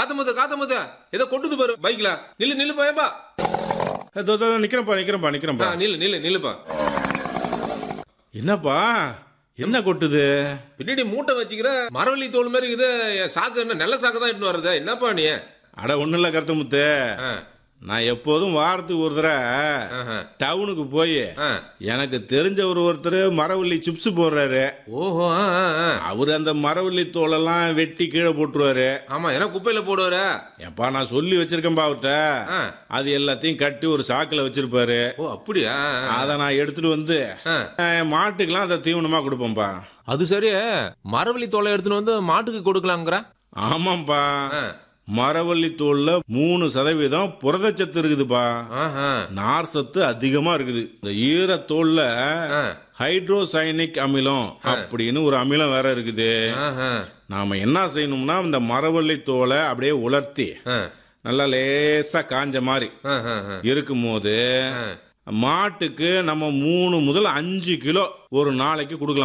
காத்த முத்த காத்த முத்த ஏதோ கொட்டுது பாரு பைக்ல நில்லு நில்லு பயப்பா இதோ, இதோ, நிக்கிறேன்ப்பா நிக்கிறேன்ப்பா நிக்கிறேன்ப்பா நில்லு நில்லு நில்லுப்பா என்னப்பா என்ன கொட்டுது பின்னாடி மூட்டை வச்சுக்கிற மரவள்ளி தோல் மாதிரி இது என் சாக்கு என்ன நல்ல சாக்கு தான் இட்டு வர்றது என்னப்பா நீ அட ஒன்றும் இல்லை கருத்து முத்து ஆ, நான் எப்போதும் வாரத்துக்கு ஒரு தடவை ஆஹா. டவுனுக்கு போய் ஆ. எனக்கு தெரிஞ்ச ஒரு ஒருத்தர் மரவள்ளி சிப்ஸ் போடுறாரு ஓஹோ ஆ, ஆ, ஆ. அவர் அந்த மரவள்ளி தோலெல்லாம் வெட்டி கீழே போட்டுருவாரு ஆமா ஏன்னா குப்பையில போடுவாரு எப்பா நான் சொல்லி வச்சிருக்கேன்பா அவர்கிட்ட ஆ. அது எல்லாத்தையும் கட்டி ஒரு சாக்குல வச்சிருப்பாரு ஓ அப்படியா அதை நான் எடுத்துட்டு வந்து ஆ. அஹ், மாட்டுக்கெல்லாம் அதை தீவனமா கொடுப்பேன்ப்பா அது சரி மரவள்ளி தோலை எடுத்துன்னு வந்து மாட்டுக்கு கொடுக்கலாங்கிற ஆமாப்பா ஆ. மரவள்ளி தோல்ல மூணு சதவீதம் புரதச்சத்து இருக்குதுப்பா ஆஹா. நார் சத்து அதிகமா இருக்குது இந்த ஈரத்தோல்ல ஆ. ஹைட்ரோசைனிக் அமிலம் அப்படின்னு ஒரு அமிலம் வேற இருக்குது ஆஹா. நாம என்ன செய்யணும்னா இந்த மரவள்ளி தோலை அப்படியே உலர்த்தி ஆ. நல்லா லேசா காஞ்ச மாதிரி ஆஹா. ஆஹா. இருக்கும்போது ஆ. மாட்டுக்கு நம்ம மூணு முதல் அஞ்சு கிலோ ஒரு நாளைக்கு கொடுக்கலாம்